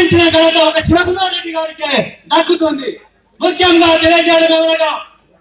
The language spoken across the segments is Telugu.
గెలిపించిన ఘనత ఒక శివకుమార్ రెడ్డి గారికి దక్కుతుంది ముఖ్యంగా తెలియజేయడం ఏమనగా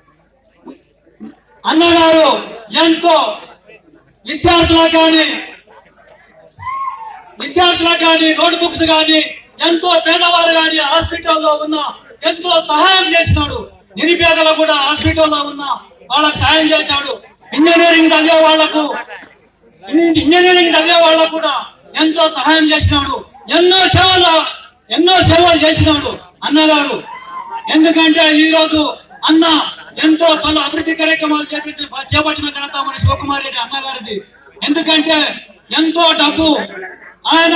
అన్నగారు ఎంతో విద్యార్థులకు కానీ విద్యార్థులకు కానీ నోట్ బుక్స్ కానీ ఎంతో పేదవారు కానీ హాస్పిటల్లో ఉన్న ఎంతో సహాయం చేసినాడు నిరుపేదలకు కూడా హాస్పిటల్లో ఉన్న వాళ్ళకు సహాయం చేశాడు ఇంజనీరింగ్ చదివే వాళ్లకు ఇంజనీరింగ్ చదివే వాళ్ళకు కూడా ఎంతో సహాయం చేసినాడు ఎన్నో సేవలు ఎన్నో సేవలు చేసినాడు అన్నగారు ఎందుకంటే ఈ రోజు అన్న ఎంతో పలు అభివృద్ధి కార్యక్రమాలు చేపట్టి చేపట్టిన ఘనత మన శివకుమార్ రెడ్డి అన్నగారిది ఎందుకంటే ఎంతో డబ్బు ఆయన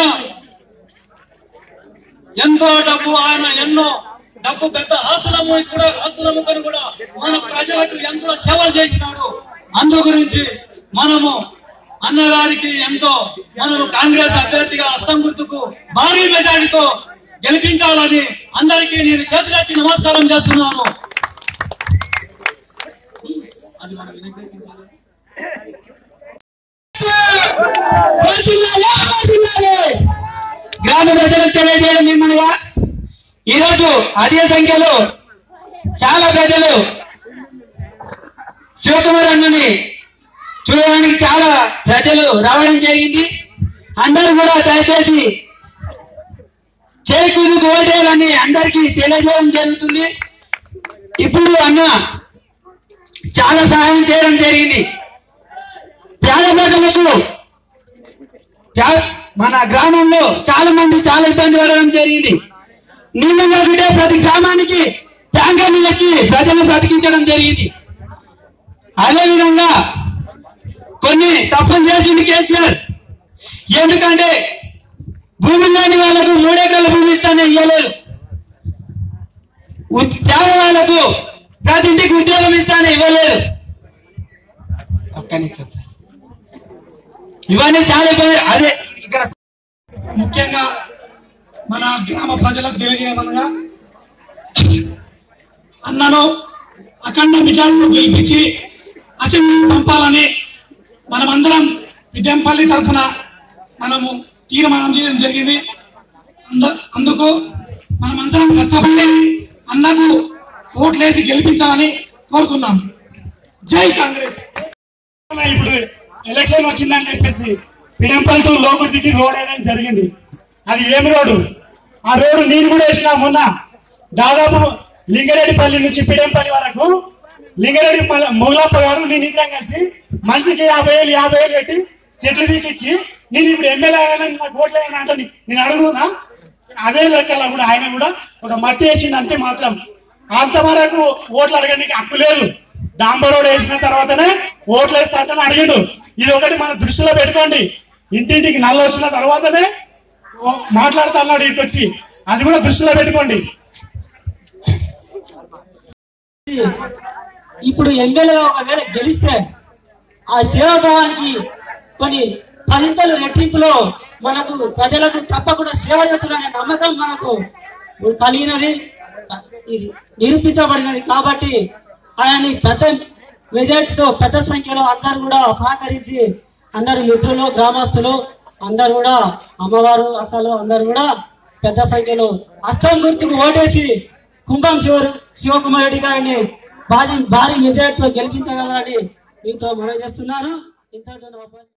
ఎంతో డబ్బు ఆయన ఎన్నో డబ్బు పెద్ద ఆస్తులము కూడా ఆస్తులముకొని కూడా మన ప్రజలకు ఎంతో సేవలు చేసినాడు అందు గురించి మనము అన్నగారికి ఎంతో మనము కాంగ్రెస్ అభ్యర్థిగా హస్తం గుర్తుకు భారీ మెజారిటీతో గెలిపించాలని అందరికీ నేను చేతులెత్తి నమస్కారం చేస్తున్నాను అది మన వినిపిస్తుంది గ్రామ ప్రజలకు తెలియజేయడం ఏమనగా ఈరోజు అదే సంఖ్యలో చాలా ప్రజలు శివకుమార్ అన్నని చూడడానికి చాలా ప్రజలు రావడం జరిగింది అందరూ కూడా దయచేసి చేకూరుకు ఓటేయాలని అందరికీ తెలియజేయడం జరుగుతుంది ఇప్పుడు అన్న చాలా సహాయం చేయడం జరిగింది పేద ప్రజలకు ప్యా- మన గ్రామంలో చాలా మంది చాలా ఇబ్బంది పడడం జరిగింది నీళ్ళు లేకుంటే ప్రతి గ్రామానికి ట్యాంకర్లు వచ్చి ప్రజలను బ్రతికించడం జరిగింది అదే విధంగా కొన్ని తప్పులు చేసింది కేసీఆర్ ఎందుకంటే భూమి లేని వాళ్ళకు మూడెకరాల భూమి ఇస్తానే ఇవ్వలేదు ఉ- పేద వాళ్ళకు ప్రతి ఇంటికి ఉద్యోగం ఇస్తానే ఇవ్వలేదు ఒక్క నిమిషం సార్. ఇవన్నీ చాలా ఇబ్బంది అదే ఇక్కడ ముఖ్యంగా మన గ్రామ ప్రజలకు తెలియజేయమనగా అన్నను అఖండ మెజార్టీతో గెలిపించి అసెంబ్లీ పంపాలని మనమందరం పిడ్డంపల్లి తరఫున మనము తీర్మానం చేయడం జరిగింది అంద అందుకు మనమందరం కష్టపడి అన్నకు ఓట్లేసి గెలిపించాలని కోరుతున్నాం జై కాంగ్రెస్ ఇప్పుడు ఎలక్షన్ వచ్చిందని చెప్పేసి పిడంపల్ టు లోకుర్తికి రోడ్ వేయడం జరిగింది అది ఏమి రోడ్డు ఆ రోడ్డు నేను కూడా వేసిన మొన్న దాదాపు లింగరెడ్డిపల్లి నుంచి పిడంపల్లి వరకు లింగరెడ్డి మొగలప్ప గారు నేను ఇద్దరం కలిసి మనిషికి యాభై వేలు యాభై వేలు పెట్టి చెట్లు పీకిచ్చి నేను ఇప్పుడు ఎమ్మెల్యే అయ్యానని నాకు ఓట్లు వేయాలని అంటే నేను అడుగుతున్నా అదే లెక్కలో కూడా ఆయన కూడా ఒక మట్టి వేసిండు అంతే మాత్రం అంతవరకు ఓట్లు అడగడానికి హక్కు లేదు డాంబర్ రోడ్ వేసిన తర్వాతనే ఓట్లు వేస్తా అంటే అడిగిండు ఇది ఒకటి మన దృష్టిలో పెట్టుకోండి ఇంటింటికి నల్ల వచ్చిన తర్వాతనే ఓ- మాట్లాడుతా అన్నాడు ఇటు వచ్చి అది కూడా దృష్టిలో పెట్టుకోండి ఇప్పుడు ఎమ్మెల్యే ఒకవేళ గెలిస్తే ఆ సేవాభావానికి కొన్ని పదింతలు రెట్టింపులో మనకు ప్రజలకు తప్పకుండా సేవ చేస్తున్న నమ్మకం మనకు కలిగినది ఇది నిరూపించబడినది కాబట్టి ఆయన్ని పెద్ద మెజార్టీతో పెద్ద సంఖ్యలో అందరూ కూడా సహకరించి అందరు మిత్రులు గ్రామస్తులు అందరు కూడా అమ్మవారు అక్కలు అందరు కూడా పెద్ద సంఖ్యలో అస్తం గుర్తుకు ఓటేసి కుంభం శివ శివకుమార్ రెడ్డి గారిని భారీ భారీ మెజార్టీతో గెలిపించగలరని మీతో మనం చేస్తున్నాను ఇంతటితో నా ఉపన్యాసం